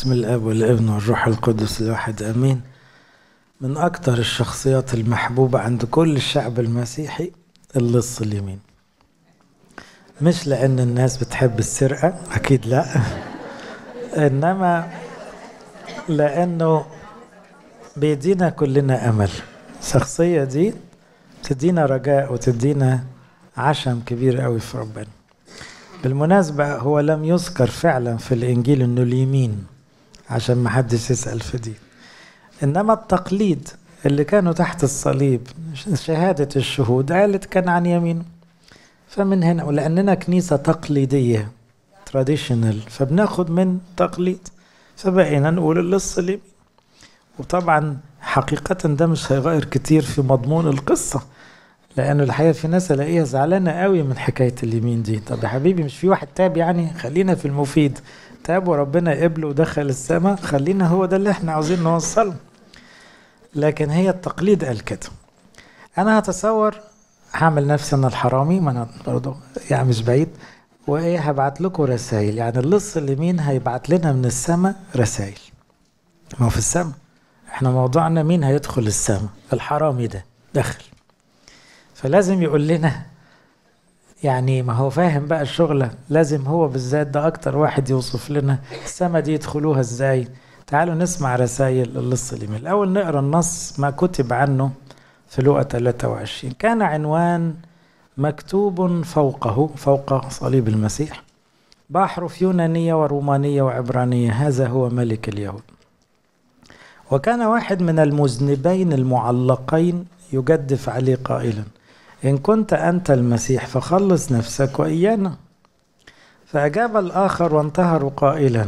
بسم الاب والابن والروح القدس الواحد امين من اكتر الشخصيات المحبوبه عند كل الشعب المسيحي اللص اليمين مش لان الناس بتحب السرقه اكيد لا انما لانه بيدينا كلنا امل الشخصيه دي تدينا رجاء وتدينا عشم كبير قوي في ربنا بالمناسبة هو لم يذكر فعلا في الإنجيل إنه اليمين عشان ما حدش يسأل في دي إنما التقليد اللي كانوا تحت الصليب شهادة الشهود قالت كان عن يمينه فمن هنا ولأننا كنيسة تقليدية تراديشنال فبناخد من تقليد فبقينا نقول اللص اليمين وطبعا حقيقة ده مش هيغير كتير في مضمون القصة لانه الحقيقه في ناس الاقيها زعلانه قوي من حكايه اليمين دي طب يا حبيبي مش في واحد تاب يعني خلينا في المفيد تاب وربنا قبله ودخل السماء خلينا هو ده اللي احنا عاوزين نوصله لكن هي التقليد قال كده انا هتصور هعمل نفسي انا الحرامي ما انا برضه يعني مش بعيد وايه هبعت لكم رسائل يعني اللص اليمين هيبعت لنا من السماء رسائل ما هو في السماء احنا موضوعنا مين هيدخل السماء الحرامي ده دخل فلازم يقول لنا يعني ما هو فاهم بقى الشغلة لازم هو بالذات ده أكتر واحد يوصف لنا السما دي يدخلوها إزاي تعالوا نسمع رسائل اللص اليمين الأول نقرأ النص ما كتب عنه في لوقا 23 كان عنوان مكتوب فوقه فوق صليب المسيح بأحرف يونانية ورومانية وعبرانية هذا هو ملك اليهود وكان واحد من المذنبين المعلقين يجدف عليه قائلا إن كنت أنت المسيح فخلص نفسك وإيانا فأجاب الآخر وانتهروا قائلا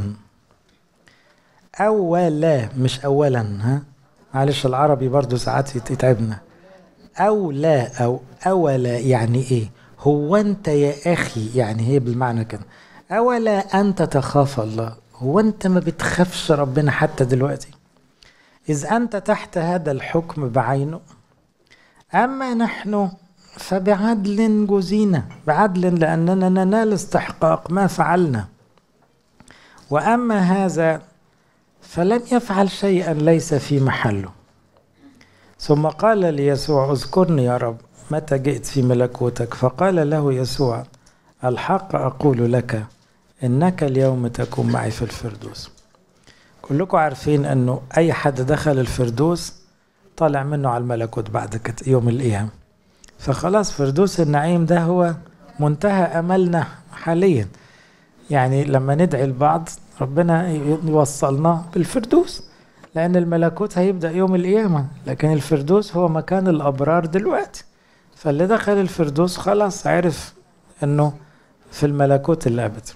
أولا مش أولا ها معلش العربي برضو ساعات يتعبنا أو لا أو أولا يعني إيه هو أنت يا أخي يعني هي بالمعنى كده أولا أنت تخاف الله هو أنت ما بتخافش ربنا حتى دلوقتي إذ أنت تحت هذا الحكم بعينه أما نحن فبعدل جزينا بعدل لأننا ننال استحقاق ما فعلنا وأما هذا فلم يفعل شيئا ليس في محله ثم قال ليسوع اذكرني يا رب متى جئت في ملكوتك فقال له يسوع الحق أقول لك إنك اليوم تكون معي في الفردوس كلكم عارفين أنه أي حد دخل الفردوس طالع منه على الملكوت بعد كده يوم القيامة فخلاص فردوس النعيم ده هو منتهى أملنا حاليا يعني لما ندعي لبعض ربنا يوصلنا بالفردوس لأن الملكوت هيبدأ يوم القيامة لكن الفردوس هو مكان الأبرار دلوقتي فاللي دخل الفردوس خلاص عرف أنه في الملكوت الأبد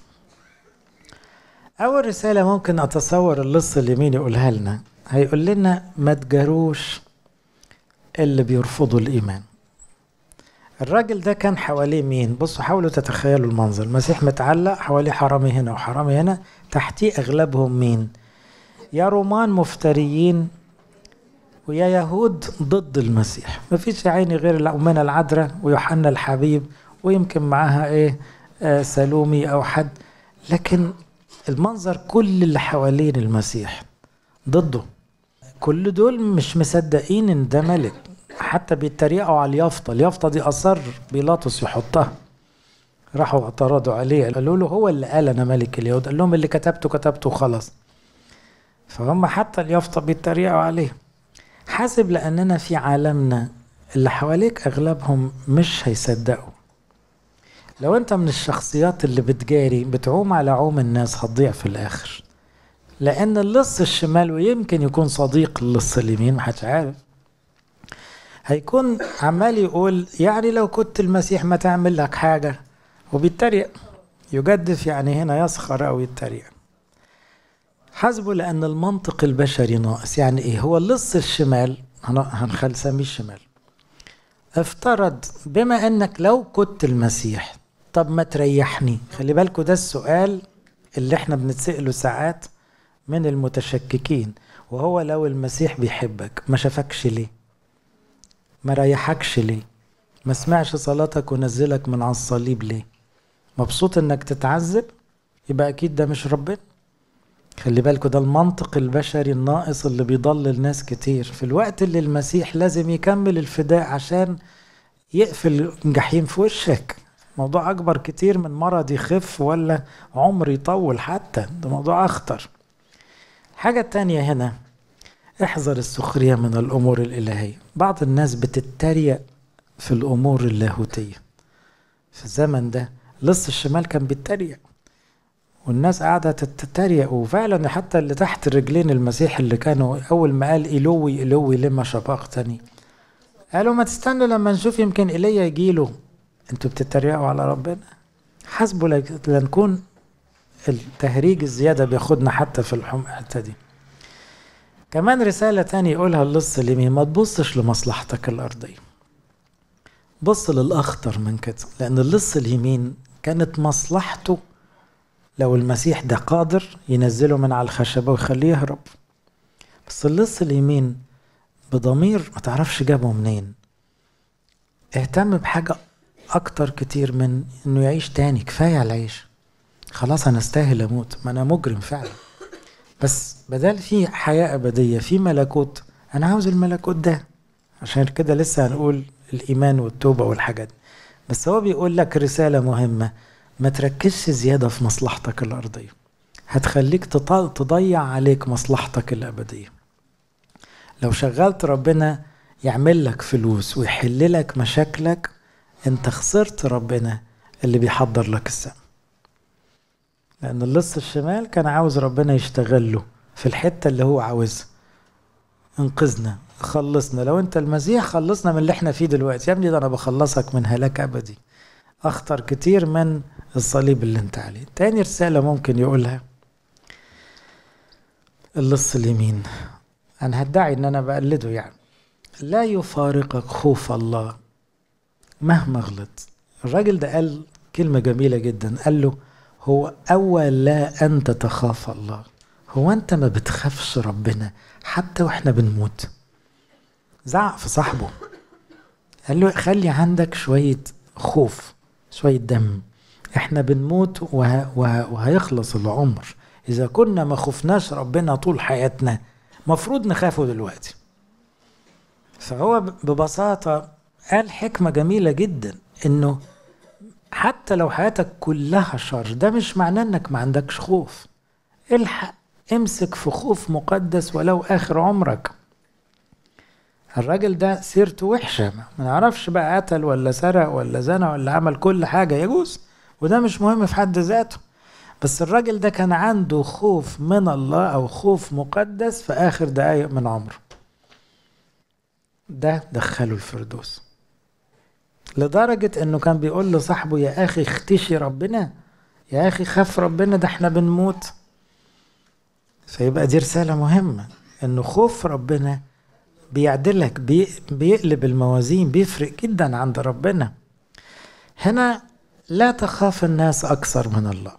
أول رسالة ممكن أتصور اللص اليمين يقولها لنا هيقول لنا ما تجاروش اللي بيرفضوا الإيمان الراجل ده كان حواليه مين بصوا حاولوا تتخيلوا المنظر المسيح متعلق حواليه حرامي هنا وحرامي هنا تحتيه أغلبهم مين يا رومان مفتريين ويا يهود ضد المسيح ما فيش يا عيني غير الأمنا العذراء ويوحنا الحبيب ويمكن معاها ايه آه سلومي او حد لكن المنظر كل اللي حوالين المسيح ضده كل دول مش مصدقين ان ده ملك حتى بيتريقوا على اليافطة اليافطة دي أصر بيلاطس يحطها راحوا اعترضوا عليه قالوا له هو اللي قال أنا ملك اليهود قال لهم اللي كتبته كتبته خلاص فهم حتى اليافطة بيتريقوا عليه حاسب لأننا في عالمنا اللي حواليك أغلبهم مش هيصدقوا لو أنت من الشخصيات اللي بتجاري بتعوم على عوم الناس هتضيع في الآخر لأن اللص الشمال ويمكن يكون صديق اللص اليمين محدش عارف هيكون عمال يقول يعني لو كنت المسيح ما تعمل لك حاجة وبيتريق يجدف يعني هنا يسخر أو يتريق حسبه لأن المنطق البشري ناقص يعني إيه هو اللص الشمال هنخل سميه الشمال افترض بما أنك لو كنت المسيح طب ما تريحني خلي بالكوا ده السؤال اللي احنا بنتسأله ساعات من المتشككين وهو لو المسيح بيحبك ما شافكش ليه ما ريحكش ليه ما سمعش صلاتك ونزلك من على الصليب ليه مبسوط انك تتعذب يبقى اكيد ده مش ربنا خلي بالكوا ده المنطق البشري الناقص اللي بيضلل ناس كتير في الوقت اللي المسيح لازم يكمل الفداء عشان يقفل جحيم في وشك موضوع أكبر كتير من مرض يخف ولا عمر يطول حتى ده موضوع أخطر حاجة تانية هنا احذر السخرية من الأمور الإلهية بعض الناس بتتريق في الأمور اللاهوتية في الزمن ده لص الشمال كان بيتريق والناس قاعدة تتريق وفعلا حتى اللي تحت رجلين المسيح اللي كانوا أول ما قال إلوي إلوي لما شبقتني قالوا ما تستنوا لما نشوف يمكن إيليا يجيله انتوا بتتريقوا على ربنا حسبوا لنكون التهريج الزيادة بياخدنا حتى في الحتة دي كمان رسالة تانية يقولها اللص اليمين ما تبصش لمصلحتك الأرضية بص للأخطر من كده لأن اللص اليمين كانت مصلحته لو المسيح ده قادر ينزله من على الخشبة ويخليه يهرب بس اللص اليمين بضمير ما تعرفش جابه منين اهتم بحاجة أكتر كتير من إنه يعيش تاني كفاية العيش خلاص أنا أستاهل أموت ما أنا مجرم فعلا بس بدل في حياة أبدية في ملكوت أنا عاوز الملكوت ده عشان كده لسه هنقول الإيمان والتوبة والحاجات بس هو بيقول لك رسالة مهمة ما تركزش زيادة في مصلحتك الأرضية هتخليك تضيع عليك مصلحتك الأبدية لو شغلت ربنا يعمل لك فلوس ويحل لك مشاكلك انت خسرت ربنا اللي بيحضر لك السماء لأن اللص الشمال كان عاوز ربنا يشتغل له في الحتة اللي هو عاوزها انقذنا خلصنا لو انت المسيح خلصنا من اللي احنا فيه دلوقتي يا ابني ده انا بخلصك من هلاك ابدي اخطر كتير من الصليب اللي انت عليه تاني رسالة ممكن يقولها اللص اليمين انا هدعي ان انا بقلده يعني لا يفارقك خوف الله مهما غلط الراجل ده قال كلمة جميلة جدا قال له هو أول لا أنت تخاف الله هو أنت ما بتخافش ربنا حتى وإحنا بنموت زعق في صاحبه قال له خلي عندك شوية خوف شوية دم احنا بنموت وه... وه... وهيخلص العمر إذا كنا ما خفناش ربنا طول حياتنا مفروض نخافه دلوقتي فهو ببساطة قال حكمة جميلة جدا إنه حتى لو حياتك كلها شر ده مش معناه إنك ما عندكش خوف الحق امسك في خوف مقدس ولو آخر عمرك الراجل ده سيرته وحشة ما نعرفش بقى قتل ولا سرق ولا زنى ولا عمل كل حاجة يجوز وده مش مهم في حد ذاته بس الراجل ده كان عنده خوف من الله أو خوف مقدس في آخر دقايق من عمره ده دخله الفردوس لدرجة انه كان بيقول لصاحبه يا اخي اختشي ربنا يا اخي خاف ربنا ده احنا بنموت فيبقى دي رسالة مهمة انه خوف ربنا بيعدلك بي بيقلب الموازين بيفرق جدا عند ربنا هنا لا تخاف الناس اكثر من الله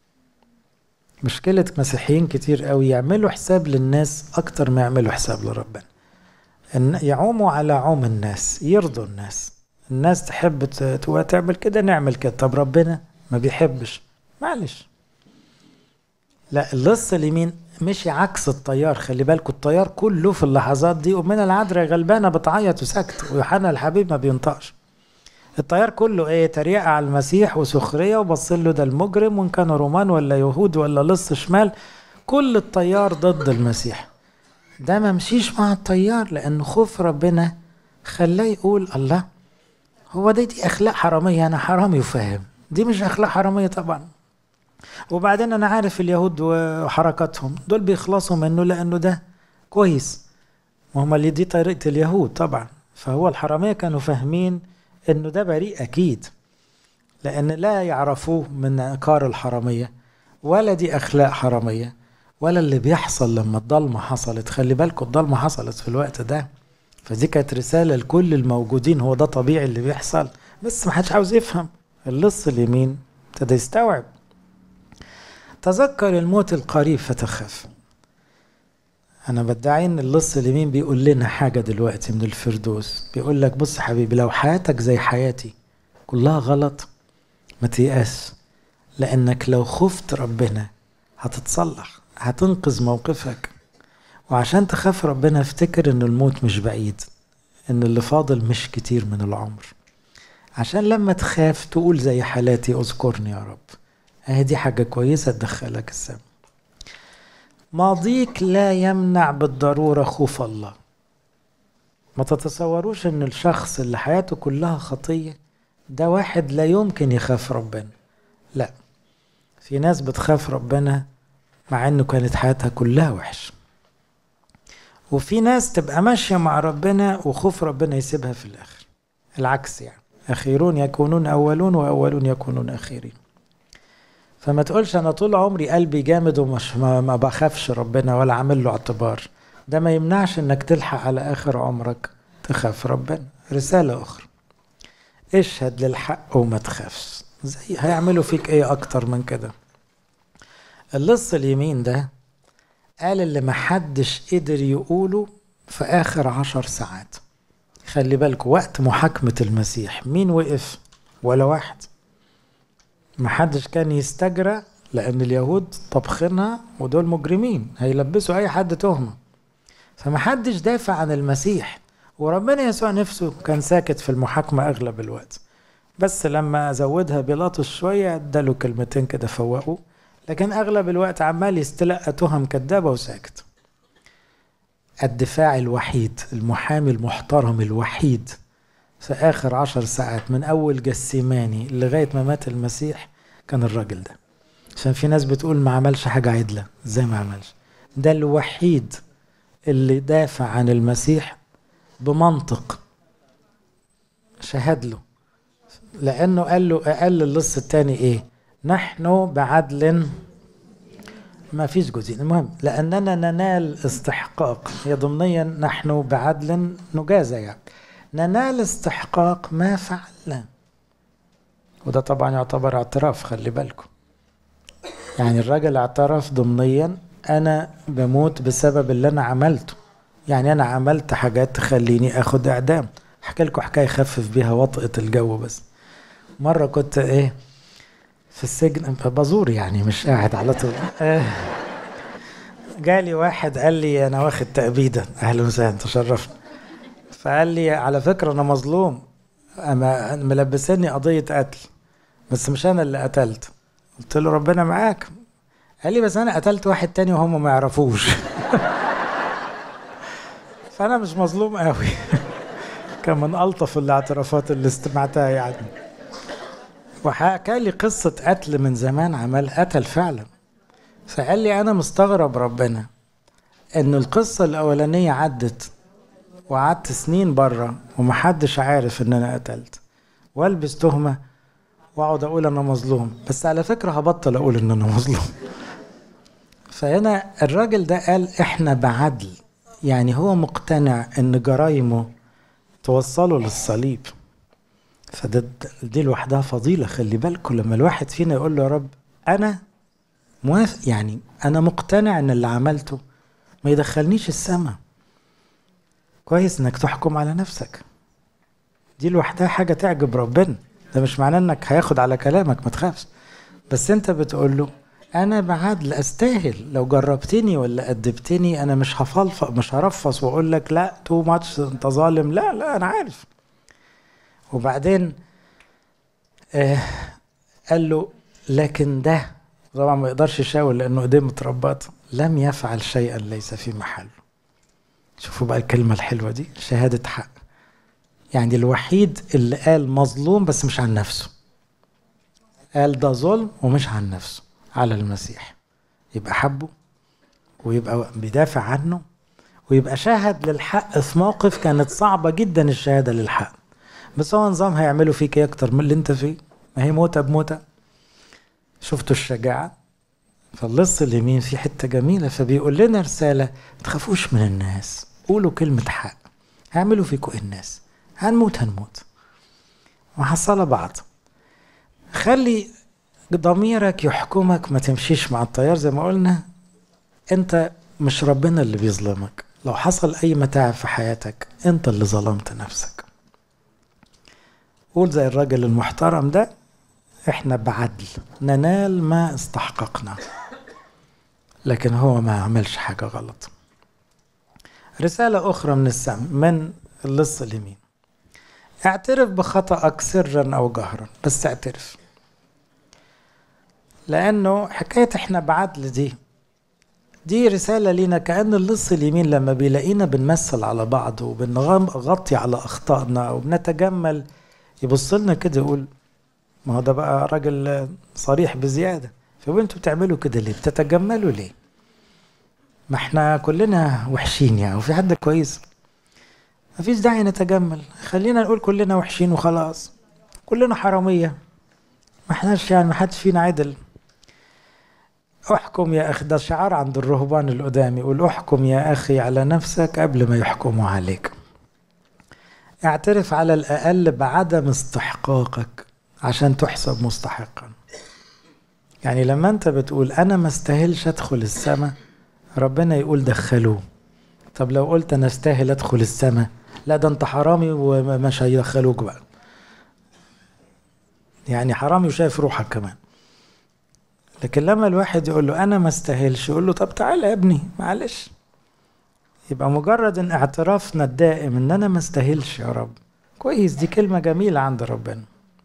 مشكلة مسيحيين كتير قوي يعملوا حساب للناس اكتر ما يعملوا حساب لربنا ان يعوموا على عوم الناس يرضوا الناس الناس تحب تعمل كده نعمل كده طب ربنا ما بيحبش معلش لا اللص اليمين مشي عكس الطيار خلي بالكوا الطيار كله في اللحظات دي ومن العذراء غلبانه بتعيط وسكت ويوحنا الحبيب ما بينطقش الطيار كله ايه تريقه على المسيح وسخريه وبص له ده المجرم وان كانوا رومان ولا يهود ولا لص شمال كل الطيار ضد المسيح ده ما مشيش مع الطيار لأن خوف ربنا خلاه يقول الله هو دي, دي أخلاق حرامية أنا حرامي وفاهم دي مش أخلاق حرامية طبعا وبعدين أنا عارف اليهود وحركاتهم دول بيخلصوا منه لأنه ده كويس وهم اللي دي طريقة اليهود طبعا فهو الحرامية كانوا فاهمين إنه ده بريء أكيد لأن لا يعرفوه من كار الحرامية ولا دي أخلاق حرامية ولا اللي بيحصل لما الضلمة حصلت خلي بالكم الضلمة حصلت في الوقت ده فدي كانت رسالة لكل الموجودين هو ده طبيعي اللي بيحصل بس ما حدش عاوز يفهم اللص اليمين ابتدى يستوعب تذكر الموت القريب فتخاف انا بدعي ان اللص اليمين بيقول لنا حاجه دلوقتي من الفردوس بيقول لك بص حبيبي لو حياتك زي حياتي كلها غلط ما تيأس لانك لو خفت ربنا هتتصلح هتنقذ موقفك وعشان تخاف ربنا افتكر ان الموت مش بعيد ان اللي فاضل مش كتير من العمر عشان لما تخاف تقول زي حالاتي اذكرني يا رب اهي دي حاجة كويسة تدخلك السما ماضيك لا يمنع بالضرورة خوف الله ما تتصوروش ان الشخص اللي حياته كلها خطية ده واحد لا يمكن يخاف ربنا لا في ناس بتخاف ربنا مع انه كانت حياتها كلها وحش وفي ناس تبقى ماشية مع ربنا وخوف ربنا يسيبها في الاخر العكس يعني اخيرون يكونون اولون واولون يكونون اخيرين فما تقولش انا طول عمري قلبي جامد ومش ما, ما بخافش ربنا ولا عامل له اعتبار ده ما يمنعش انك تلحق على اخر عمرك تخاف ربنا رسالة اخرى اشهد للحق وما تخافش زي هيعملوا فيك ايه اكتر من كده اللص اليمين ده قال اللي محدش قدر يقوله في اخر عشر ساعات خلي بالكوا وقت محاكمة المسيح مين وقف ولا واحد محدش كان يستجرى لأن اليهود طبخينها ودول مجرمين هيلبسوا أي حد تهمة فمحدش دافع عن المسيح وربنا يسوع نفسه كان ساكت في المحاكمة أغلب الوقت بس لما زودها بيلاطس شوية اداله كلمتين كده فوقوه لكن أغلب الوقت عمال يستلقى تهم كدابة وساكت الدفاع الوحيد المحامي المحترم الوحيد في آخر عشر ساعات من أول جسيماني لغاية ما مات المسيح كان الراجل ده عشان في ناس بتقول ما عملش حاجة عدلة ازاي ما عملش ده الوحيد اللي دافع عن المسيح بمنطق شهد له لأنه قال له قال للص التاني إيه نحن بعدل ما فيش جزئين المهم لأننا ننال استحقاق هي ضمنيا نحن بعدل نجازى يعني ننال استحقاق ما فعلنا وده طبعا يعتبر اعتراف خلي بالكم يعني الراجل اعترف ضمنيا انا بموت بسبب اللي انا عملته يعني انا عملت حاجات تخليني اخد اعدام احكي لكم حكايه خفف بيها وطئه الجو بس مره كنت ايه في السجن بزور يعني مش قاعد على طول جالي واحد قال لي انا واخد تأبيدة اهلا وسهلا تشرفنا فقال لي على فكرة انا مظلوم اما ملبسني قضية قتل بس مش انا اللي قتلت قلت له ربنا معاك قال لي بس انا قتلت واحد تاني وهم ما يعرفوش فانا مش مظلوم قوي كان من الطف الاعترافات اللي استمعتها يعني وحكى لي قصة قتل من زمان عمل قتل فعلا فقال لي أنا مستغرب ربنا إن القصة الأولانية عدت وقعدت سنين بره ومحدش عارف إن أنا قتلت والبس تهمة واقعد أقول أنا مظلوم بس على فكرة هبطل أقول إن أنا مظلوم فهنا الراجل ده قال إحنا بعدل يعني هو مقتنع إن جرايمه توصله للصليب فده دي لوحدها فضيلة خلي بالكم لما الواحد فينا يقول له يا رب أنا موافق يعني أنا مقتنع إن اللي عملته ما يدخلنيش السماء كويس إنك تحكم على نفسك دي لوحدها حاجة تعجب ربنا ده مش معناه إنك هياخد على كلامك ما تخافش بس أنت بتقول له أنا بعدل أستاهل لو جربتني ولا أدبتني أنا مش هفلفق مش هرفص وأقول لك لا تو ماتش أنت ظالم لا لا أنا عارف وبعدين آه قال له لكن ده طبعا ما يقدرش يشاور لانه ايديه متربطه لم يفعل شيئا ليس في محله شوفوا بقى الكلمه الحلوه دي شهاده حق يعني الوحيد اللي قال مظلوم بس مش عن نفسه قال ده ظلم ومش عن نفسه على المسيح يبقى حبه ويبقى بيدافع عنه ويبقى شاهد للحق في موقف كانت صعبه جدا الشهاده للحق بس هو نظام هيعملوا فيك ايه اكتر من اللي انت فيه ما هي موتة بموتة شفتوا الشجاعة فاللص اليمين في حتة جميلة فبيقول لنا رسالة ما تخافوش من الناس قولوا كلمة حق هيعملوا فيكوا ايه الناس هنموت هنموت وحصل بعض خلي ضميرك يحكمك ما تمشيش مع التيار زي ما قلنا انت مش ربنا اللي بيظلمك لو حصل اي متاعب في حياتك انت اللي ظلمت نفسك قول زي الراجل المحترم ده احنا بعدل ننال ما استحققنا لكن هو ما عملش حاجة غلط رسالة أخرى من السماء من اللص اليمين اعترف بخطأك سرا أو جهرا بس اعترف لأنه حكاية احنا بعدل دي دي رسالة لينا كأن اللص اليمين لما بيلاقينا بنمثل على بعض وبنغطي على أخطائنا وبنتجمل يبص لنا كده يقول ما هو ده بقى راجل صريح بزيادة فيقول انتوا بتعملوا كده ليه بتتجملوا ليه ما احنا كلنا وحشين يعني وفي حد كويس مفيش داعي نتجمل خلينا نقول كلنا وحشين وخلاص كلنا حرامية ما احناش يعني ما حدش فينا عدل احكم يا اخي ده شعار عند الرهبان القدام يقول احكم يا اخي على نفسك قبل ما يحكموا عليك اعترف على الاقل بعدم استحقاقك عشان تحسب مستحقا يعني لما انت بتقول انا ما استاهلش ادخل السماء ربنا يقول دخلوه طب لو قلت انا استاهل ادخل السماء لا ده انت حرامي ومش هيدخلوك بقى يعني حرامي وشايف روحك كمان لكن لما الواحد يقول له انا ما استاهلش يقول له طب تعالى يا ابني معلش يبقى مجرد ان اعترافنا الدائم ان انا ما استاهلش يا رب كويس دي كلمه جميله عند ربنا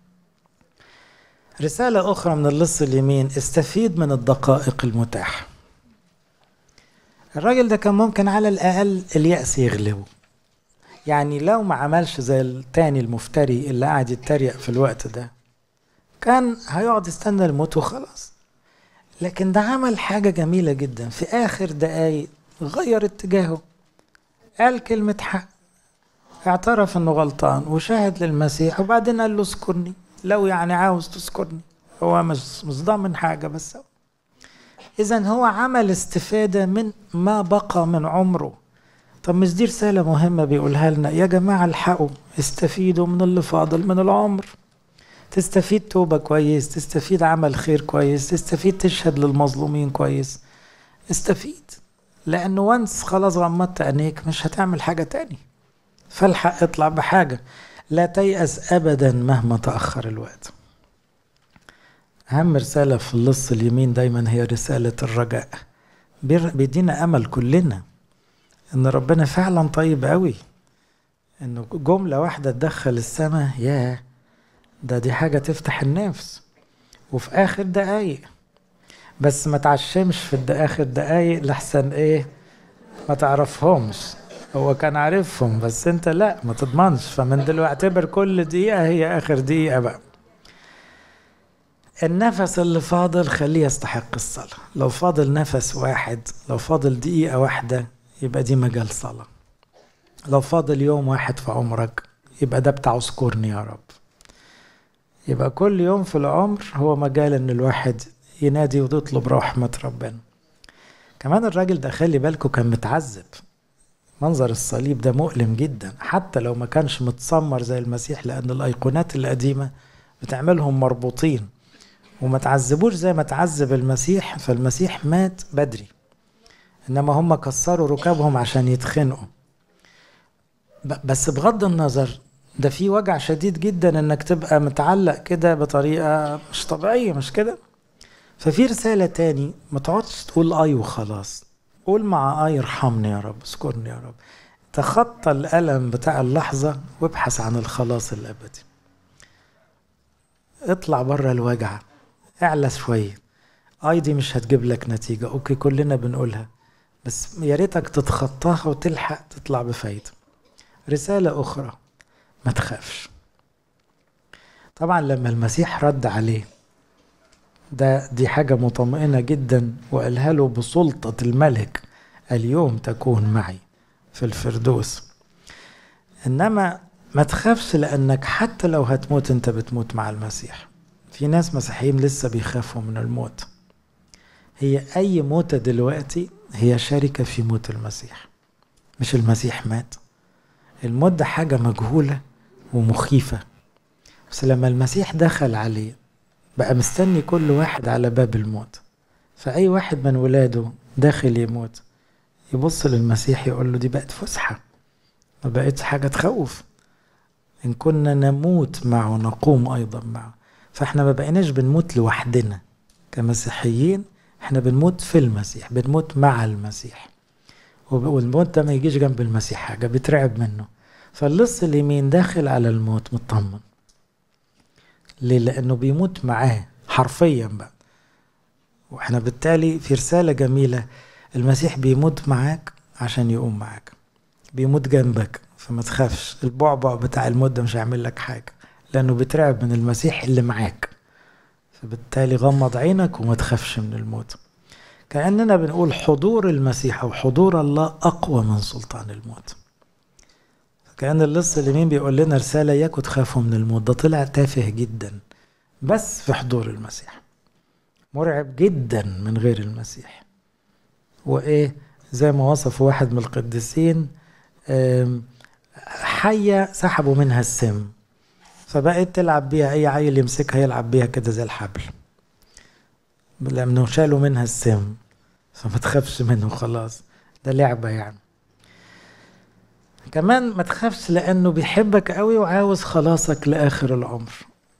رسالة أخرى من اللص اليمين استفيد من الدقائق المتاحة الراجل ده كان ممكن على الأقل اليأس يغلبه يعني لو ما عملش زي التاني المفتري اللي قاعد يتريق في الوقت ده كان هيقعد يستنى الموت وخلاص لكن ده عمل حاجة جميلة جدا في آخر دقايق غير اتجاهه قال كلمة حق اعترف انه غلطان وشاهد للمسيح وبعدين قال له اذكرني لو يعني عاوز تذكرني هو مش مش ضامن حاجة بس إذا هو عمل استفادة من ما بقى من عمره طب مش دي رسالة مهمة بيقولها لنا يا جماعة الحقوا استفيدوا من اللي فاضل من العمر تستفيد توبة كويس تستفيد عمل خير كويس تستفيد تشهد للمظلومين كويس استفيد لأنه وانس خلاص غمضت عينيك مش هتعمل حاجة تاني فالحق اطلع بحاجة لا تيأس أبدا مهما تأخر الوقت أهم رسالة في اللص اليمين دايما هي رسالة الرجاء بيدينا أمل كلنا إن ربنا فعلا طيب قوي إنه جملة واحدة تدخل السماء ياه ده دي حاجة تفتح النفس وفي آخر دقايق بس ما تعشمش في آخر دقايق لحسن إيه ما تعرفهمش هو كان عارفهم بس انت لا ما تضمنش فمن دلوقتي اعتبر كل دقيقة هي اخر دقيقة بقى النفس اللي فاضل خليه يستحق الصلاة لو فاضل نفس واحد لو فاضل دقيقة واحدة يبقى دي مجال صلاة لو فاضل يوم واحد في عمرك يبقى ده بتاع اذكرني يا رب يبقى كل يوم في العمر هو مجال ان الواحد ينادي ويطلب رحمة ربنا كمان الراجل ده خلي بالكم كان متعذب منظر الصليب ده مؤلم جدا حتى لو ما كانش متسمر زي المسيح لأن الأيقونات القديمة بتعملهم مربوطين وما تعذبوش زي ما تعذب المسيح فالمسيح مات بدري إنما هم كسروا ركابهم عشان يتخنقوا بس بغض النظر ده في وجع شديد جدا انك تبقى متعلق كده بطريقة مش طبيعية مش كده ففي رسالة تاني ما تقعدش تقول اي وخلاص قول مع آه ارحمني يا رب اذكرني يا رب تخطى الألم بتاع اللحظة وابحث عن الخلاص الأبدي اطلع بره الوجع اعلى شوية اي دي مش هتجيب لك نتيجة اوكي كلنا بنقولها بس يا ريتك تتخطاها وتلحق تطلع بفايدة رسالة أخرى ما تخافش طبعا لما المسيح رد عليه ده دي حاجة مطمئنة جدا وقالها له بسلطة الملك اليوم تكون معي في الفردوس إنما ما تخافش لأنك حتى لو هتموت أنت بتموت مع المسيح في ناس مسيحيين لسه بيخافوا من الموت هي أي موتة دلوقتي هي شركة في موت المسيح مش المسيح مات الموت ده حاجة مجهولة ومخيفة بس لما المسيح دخل عليه بقى مستني كل واحد على باب الموت فأي واحد من ولاده داخل يموت يبص للمسيح يقول له دي بقت فسحة ما بقتش حاجة تخوف إن كنا نموت معه نقوم أيضا معه فإحنا ما بقيناش بنموت لوحدنا كمسيحيين احنا بنموت في المسيح بنموت مع المسيح والموت ده ما يجيش جنب المسيح حاجة بيترعب منه فاللص اليمين داخل على الموت مطمن ليه لأنه بيموت معاه حرفيا بقى واحنا بالتالي في رسالة جميلة المسيح بيموت معاك عشان يقوم معاك بيموت جنبك فما تخافش البعبع بتاع الموت ده مش هيعمل لك حاجة لأنه بيترعب من المسيح اللي معاك فبالتالي غمض عينك وما تخافش من الموت كأننا بنقول حضور المسيح أو حضور الله أقوى من سلطان الموت كأن اللص اليمين بيقول لنا رسالة ياكوا تخافوا من الموت ده طلع تافه جدا بس في حضور المسيح مرعب جدا من غير المسيح وإيه زي ما وصف واحد من القديسين حية سحبوا منها السم فبقت تلعب بيها أي عيل يمسكها يلعب بيها كده زي الحبل لأنه شالوا منها السم فما تخافش منه خلاص ده لعبة يعني كمان ما تخافش لأنه بيحبك قوي وعاوز خلاصك لآخر العمر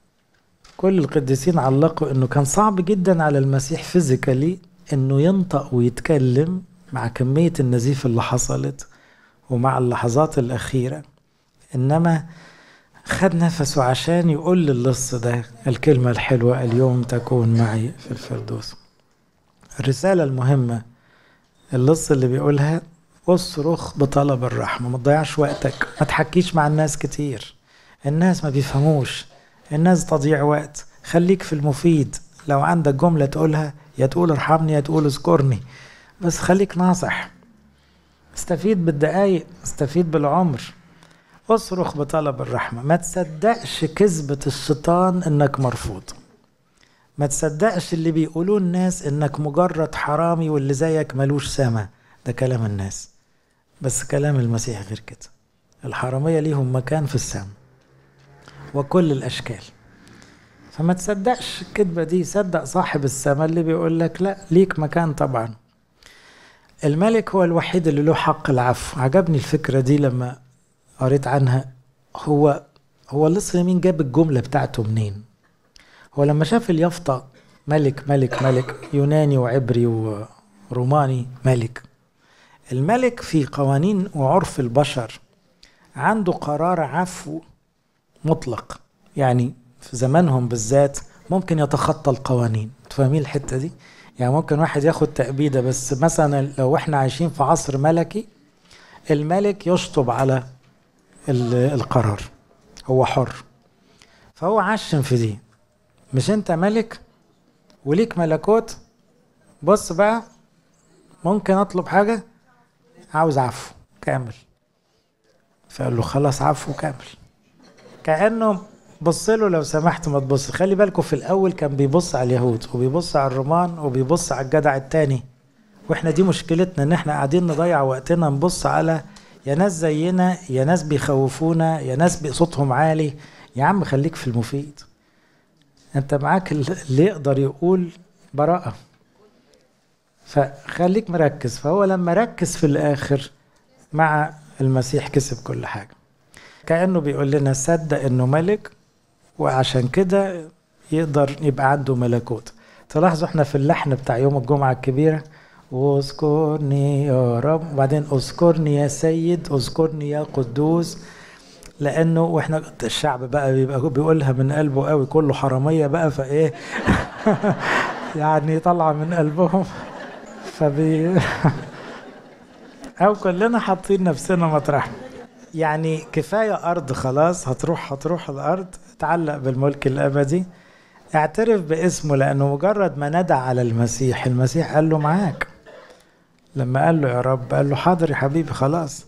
كل القديسين علقوا انه كان صعب جدا على المسيح فيزيكالي انه ينطق ويتكلم مع كمية النزيف اللي حصلت ومع اللحظات الأخيرة إنما خد نفسه عشان يقول للص ده الكلمة الحلوة اليوم تكون معي في الفردوس الرسالة المهمة اللص اللي بيقولها اصرخ بطلب الرحمة ما تضيعش وقتك ما تحكيش مع الناس كتير الناس ما بيفهموش الناس تضيع وقت خليك في المفيد لو عندك جملة تقولها يا تقول ارحمني يا تقول اذكرني بس خليك ناصح استفيد بالدقايق استفيد بالعمر اصرخ بطلب الرحمة ما تصدقش كذبة الشيطان انك مرفوض ما تصدقش اللي بيقولوه الناس انك مجرد حرامي واللي زيك ملوش سما ده كلام الناس بس كلام المسيح غير كده الحرامية ليهم مكان في السما وكل الأشكال فما تصدقش الكذبة دي صدق صاحب السما اللي بيقول لك لا ليك مكان طبعا الملك هو الوحيد اللي له حق العفو عجبني الفكرة دي لما قريت عنها هو هو لص مين جاب الجملة بتاعته منين هو لما شاف اليافطة ملك ملك ملك يوناني وعبري وروماني ملك الملك في قوانين وعرف البشر عنده قرار عفو مطلق يعني في زمانهم بالذات ممكن يتخطى القوانين تفهمين الحتة دي يعني ممكن واحد ياخد تأبيدة بس مثلا لو احنا عايشين في عصر ملكي الملك يشطب على القرار هو حر فهو عشم في دي مش انت ملك وليك ملكوت بص بقى ممكن اطلب حاجة عاوز عفو كامل فقال له خلاص عفو كامل كأنه بص له لو سمحت ما تبص خلي بالكم في الاول كان بيبص على اليهود وبيبص على الرومان وبيبص على الجدع التاني واحنا دي مشكلتنا ان احنا قاعدين نضيع وقتنا نبص على يا ناس زينا يا ناس بيخوفونا يا ناس صوتهم عالي يا عم خليك في المفيد انت معاك اللي يقدر يقول براءة فخليك مركز فهو لما ركز في الاخر مع المسيح كسب كل حاجة كأنه بيقول لنا صدق انه ملك وعشان كده يقدر يبقى عنده ملكوت تلاحظوا احنا في اللحن بتاع يوم الجمعة الكبيرة واذكرني يا رب وبعدين اذكرني يا سيد اذكرني يا قدوس لانه واحنا الشعب بقى بيبقى بيقولها من قلبه قوي كله حراميه بقى فايه يعني طالعه من قلبهم فبي او كلنا حاطين نفسنا مطرح يعني كفايه ارض خلاص هتروح هتروح الارض تعلق بالملك الابدي اعترف باسمه لانه مجرد ما ندى على المسيح المسيح قال له معاك لما قال له يا رب قال له حاضر يا حبيبي خلاص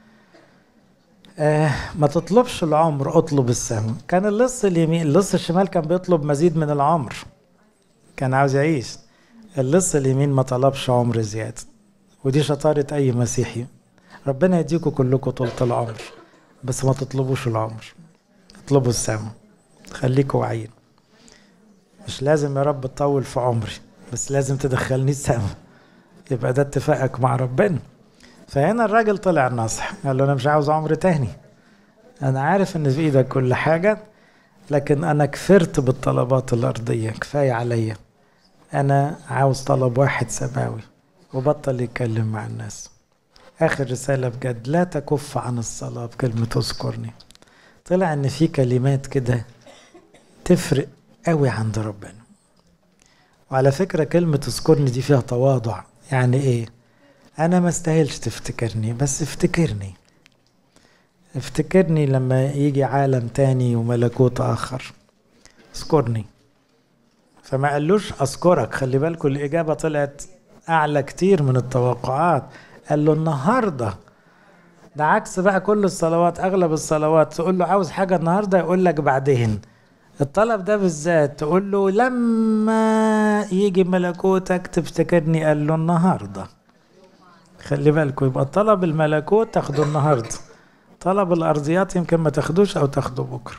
آه ما تطلبش العمر اطلب السماء كان اللص اليمين اللص الشمال كان بيطلب مزيد من العمر كان عاوز يعيش اللص اليمين ما طلبش عمر زيادة ودي شطارة أي مسيحي ربنا يديكم كلكم طولة العمر بس ما تطلبوش العمر اطلبوا السماء خليكوا واعيين مش لازم يا رب تطول في عمري بس لازم تدخلني السماء يبقى ده اتفاقك مع ربنا فهنا الراجل طلع ناصح قال له انا مش عاوز عمر تاني انا عارف ان في ايدك كل حاجة لكن انا كفرت بالطلبات الارضية كفاية عليا أنا عاوز طلب واحد سماوي وبطل يتكلم مع الناس آخر رسالة بجد لا تكف عن الصلاة بكلمة اذكرني طلع إن في كلمات كده تفرق قوي عند ربنا وعلى فكرة كلمة اذكرني دي فيها تواضع يعني ايه انا ما استاهلش تفتكرني بس افتكرني افتكرني لما يجي عالم تاني وملكوت اخر اذكرني فما قالوش اذكرك خلي بالكم الاجابة طلعت اعلى كتير من التوقعات قال له النهارده ده عكس بقى كل الصلوات اغلب الصلوات تقول له عاوز حاجه النهارده يقول لك بعدين الطلب ده بالذات تقول له لما يجي ملكوتك تفتكرني قال له النهارده خلي بالكم يبقى طلب الملكوت تاخده النهارده طلب الارضيات يمكن ما تاخدوش او تاخده بكره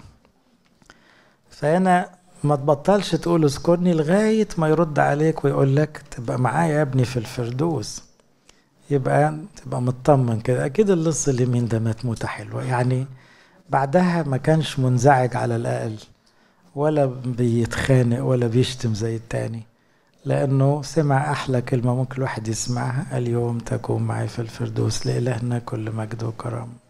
فهنا ما تبطلش تقول اذكرني لغايه ما يرد عليك ويقول لك تبقى معايا يا ابني في الفردوس يبقى تبقى مطمن كده اكيد اللص اليمين ده مات موته حلوه يعني بعدها ما كانش منزعج على الاقل ولا بيتخانق ولا بيشتم زي التاني لأنه سمع أحلى كلمة ممكن الواحد يسمعها اليوم تكون معي في الفردوس لإلهنا كل مجد وكرم